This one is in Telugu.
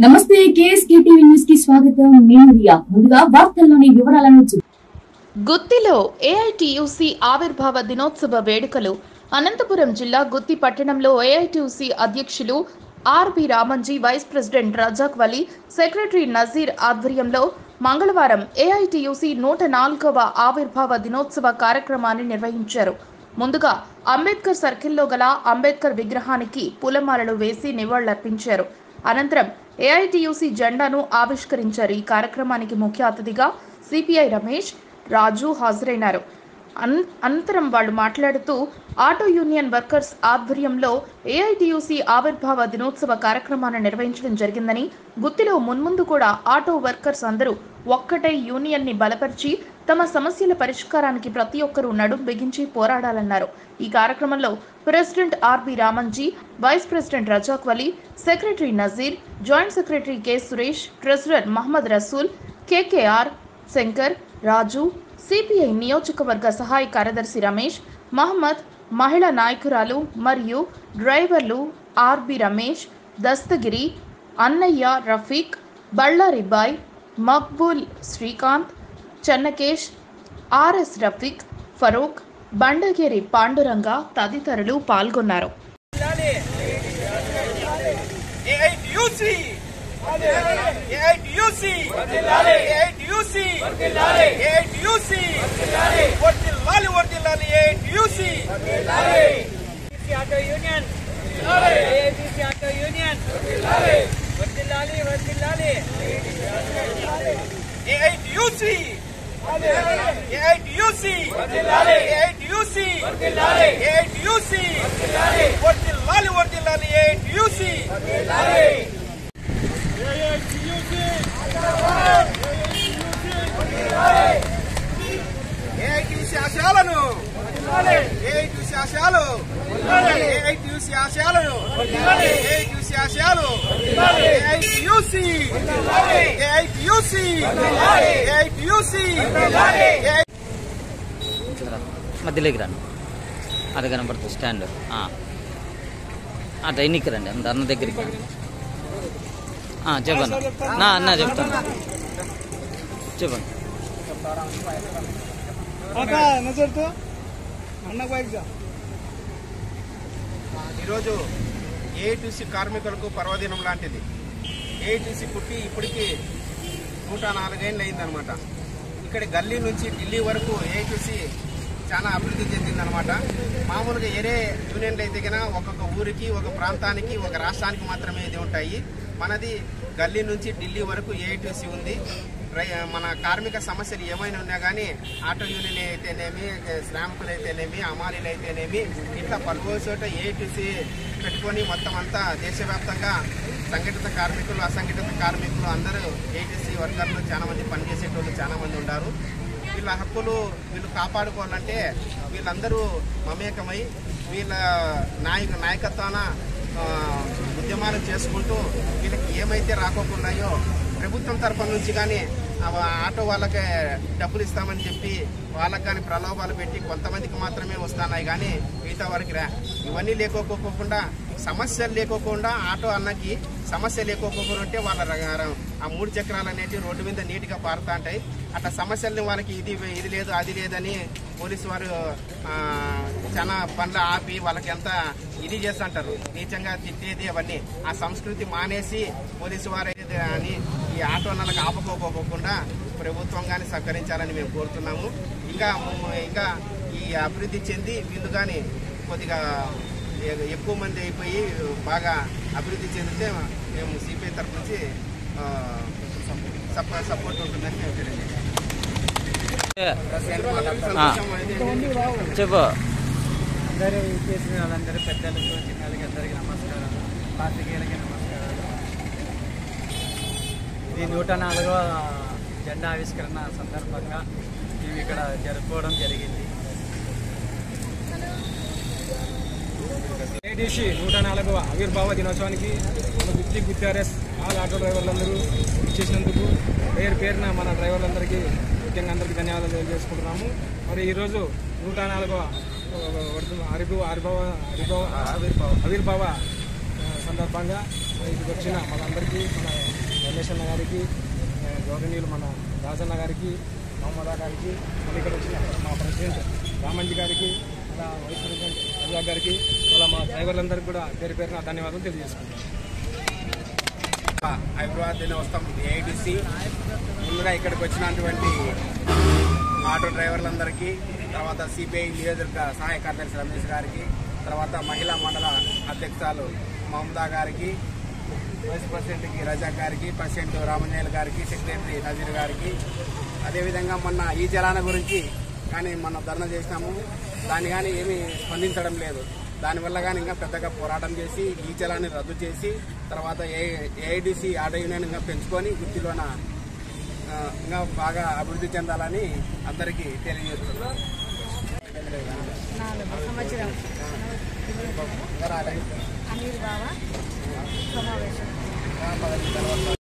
నమస్తే కేఎస్కే టీవీ న్యూస్ కి స్వాగతం నేను రియా ముందుగా వార్తల్లోని వివరాలను చూ గుత్తిలో ఏఐటియుసి ఆవిర్భావ దినోత్సవ వేడుకలు అనంతపురం జిల్లా గుత్తి పట్టణంలో ఏఐటియుసి అధ్యక్షులు R B Ramanji vice president Razak Vali secretary Nazeer ఆధ్వర్యంలో మంగళవారం ఏఐటియుసి నూట నాలుగవ ఆవిర్భావ దినోత్సవ కార్యక్రమాన్ని నిర్వహించారు ముందుగా అంబేద్కర్ సర్కిల్లో గల అంబేద్కర్ విగ్రహానికి పూలమాలలు వేసి నివాళులర్పించారు అనంతరం ఏఐటియుసి జెండాను ఆవిష్కరించారు ఈ కార్యక్రమానికి ముఖ్య అతిథిగా సిపిఐ రమేష్ రాజు హాజరైనారు అన్ అనంతరం వాళ్ళు మాట్లాడుతూ ఆటో యూనియన్ వర్కర్స్ ఆధ్వర్యంలో ఏఐటియుసి ఆవిర్భావ దినోత్సవ కార్యక్రమాన్ని నిర్వహించడం జరిగిందని గుత్తిలో మున్ముందు కూడా ఆటో వర్కర్స్ అందరూ ఒక్కటే యూనియన్ని బలపరిచి తమ సమస్యల పరిష్కారానికి ప్రతి ఒక్కరూ నడుం బిగించి పోరాడాలన్నారు ఈ కార్యక్రమంలో president RB Ramanji vice president Razak Vali secretary Nazir joint secretary K Suresh treasurer Mohammed Rasool KKR Shankar Raju CPI నియోజకవర్గ సహాయ కార్యదర్శి రమేష్ మహమ్మద్ మహిళా నాయకురాలు మరియు డ్రైవర్లు ఆర్బి రమేష్ దస్తగిరి అన్నయ్య రఫీక్ బళ్ళారిబాయ్ మక్బూల్ శ్రీకాంత్ చెన్నకేష్ ఆర్ఎస్ రఫీక్ ఫరూక్ బండగేరి పాండురంగ తదితరులు పాల్గొన్నారు AITUC AITUC AITUC AITUC వర్ధిల్లాలి వర్ధిల్లాలి AITUC auto union AIBC auto union వర్దిల్లాలి వర్దిల్లాలి AITUC AITUC AITUC AITUC వర్ధిల్లాలి వర్ధిల్లాలి AITUC AITUC ఆశయాలను AITUC ఆశయాలు AITUC ఆశయాలను AITUC ఆశయాలు AITUC AITUC AITUC రా. మధ్యలోకి రండి అది కనపడుతుంది స్టాండ్ ఆ. ఆ ట్రైన్కి రండి అంత అన్న దగ్గరికి రండి. ఆ, చెప్పండి నా అన్న చెప్తాను చెప్పండి నజర్తో అన్న బైక్ ఈరోజు ఏఐటీసీ కార్మికులకు పర్వదినం లాంటిది ఏఐటీసీ పుట్టి ఇప్పటికి నూట నాలుగేళ్ళు అయిందనమాట ఇక్కడ గల్లీ నుంచి ఢిల్లీ వరకు ఏఐటీసీ చాలా అభివృద్ధి చెందిందనమాట మామూలుగా ఏరే యూనియన్లు అయితే కన్నా ఒక్కొక్క ఊరికి ఒక ప్రాంతానికి ఒక రాష్ట్రానికి మాత్రమే ఇది ఉంటాయి మనది గల్లీ నుంచి ఢిల్లీ వరకు ఏఐటీసీ ఉంది రై- మన కార్మిక సమస్యలు ఏమైనా ఉన్నా కానీ ఆటో యూనియన్ అయితేనేమి శ్రామికులు అయితేనేమి అమాలీలు అయితేనేమి ఇట్లా పలువురు చోట ఏటీసీ పెట్టుకొని మొత్తం అంతా దేశవ్యాప్తంగా సంఘటిత కార్మికులు అసంఘటిత కార్మికులు అందరూ ఏటీసీ వర్కర్లు చాలా మంది పనిచేసేటోళ్ళు చాలా మంది ఉన్నారు వీళ్ళ హక్కులు వీళ్ళు కాపాడుకోవాలంటే వీళ్ళందరూ మమేకమై వీళ్ళ నాయక నాయకత్వాన ఆ, ఉద్యమాలు చేసుకుంటూ వీళ్ళకి ఏమైతే రాకోకున్నాయో ప్రభుత్వం తరఫున నుంచి కానీ ఆటో వాళ్ళకి డబ్బులు ఇస్తామని చెప్పి వాళ్ళకి కానీ ప్రలోభాలు పెట్టి కొంతమందికి మాత్రమే వస్తున్నాయి కానీ మిగతా వారికి రా ఇవన్నీ లేకోకోకుండా సమస్యలు లేకోకుండా ఆటో అన్నకి సమస్య లేకోకుండా ఉంటే వాళ్ళ ర- ఆ మూడు చక్రాలు అనేవి రోడ్డు మీద నీట్గా పారుతా ఉంటాయి అట్లా సమస్యల్ని వాళ్ళకి ఇది ఇది లేదు అది లేదని పోలీసు వారు ఆ, చాలా పనులు ఆపి వాళ్ళకి ఎంత ఇది చేస్తుంటారు నీచంగా తిట్టేది అవన్నీ ఆ సంస్కృతి మానేసి పోలీసు వారు ఏది అని ఈ ఆటో అన్నలకు ఆపకోకోకుండా ప్రభుత్వం కానీ సహకరించాలని మేము కోరుతున్నాము ఇంకా ము- ఇంకా ఈ అభివృద్ధి చెంది వీళ్ళు కానీ కొద్దిగా ఎ- ఎక్కువ మంది అయిపోయి బాగా అభివృద్ధి చెందితే మేము సిపిఐ తరఫు నుంచి ఆ, సప- సపోర్ట్ ఉంటుందని మేము తెలియజేస్తాం సంతోషం అనేది చెప్పు అందరూ చేసిన వాళ్ళందరూ పెద్దలకు చిన్నలకి అందరికీ నమస్కారాలు పాత్రికేయులకి నమస్కారాలు ఇది నూట నాలుగవ జెండా ఆవిష్కరణ సందర్భంగా మేము ఇక్కడ జరుపుకోవడం జరిగింది ఏడీసీ నూట నాలుగవ ఆవిర్భావ దినోత్సవానికి మన గుత్తి గుత్తారెస్ ఆల్ ఆటో డ్రైవర్లందరూ ఇచ్చేసినందుకు పేరు పేరున మన డ్రైవర్లందరికీ ముఖ్యంగా అందరికీ ధన్యవాదాలు తెలియజేసుకుంటున్నాము మరి ఈరోజు నూట నాలుగవ ఆవిర్భావ ఆవిర్భావ ఆవిర్భావ ఆవిర్భావ ఆవిర్భావ ఆ, సందర్భంగా ఇక్కడికి వచ్చిన మనందరికీ మన రమేష్ అన్న గారికి ఆ, గౌరవనీయులు మన రాజన్న గారికి మహమ్మదా గారికి మళ్ళీ ఇక్కడ వచ్చిన మా ప్రెసిడెంట్ రామంజీ గారికి అలా వైస్ ప్రెసిడెంట్ రజాక్ గారికి అలా మా డ్రైవర్లందరికీ కూడా పేరు పేరున ధన్యవాదాలు తెలియజేసుకుంటాం హైదరాబాద్ దినోత్సవం ఏఐడిసి ముందుగా ఇక్కడికి వచ్చినటువంటి ఆటో డ్రైవర్లందరికీ తర్వాత సిపిఐ నియోజకవర్గ సహాయ కార్యదర్శి రమేష్ గారికి తర్వాత మహిళా మండల అధ్యక్షురాలు మమతా గారికి వైస్ ప్రెసిడెంట్కి రజాక్ గారికి ప్రెసిడెంట్ రామంజయ్య గారికి సెక్రటరీ నజీర్ గారికి అదేవిధంగా మొన్న ఈ జలాల గురించి కానీ మనం ధర్నా చేసినాము దాన్ని కానీ ఏమీ స్పందించడం లేదు దానివల్ల కానీ ఇంకా పెద్దగా పోరాటం చేసి ఈ జలాన్ని రద్దు చేసి తర్వాత ఏ ఏఐడిసి ఆటో యూనియన్ ఇంకా పెంచుకొని వృత్తిలోన ఆ, ఇంకా బాగా అభివృద్ధి చెందాలని అందరికీ తెలియజేస్తున్నాం సంవత్సరం ఇంకా రాలేదు. అనిల్ బావ సమావేశం ఆ, పదహైదు తర్వాత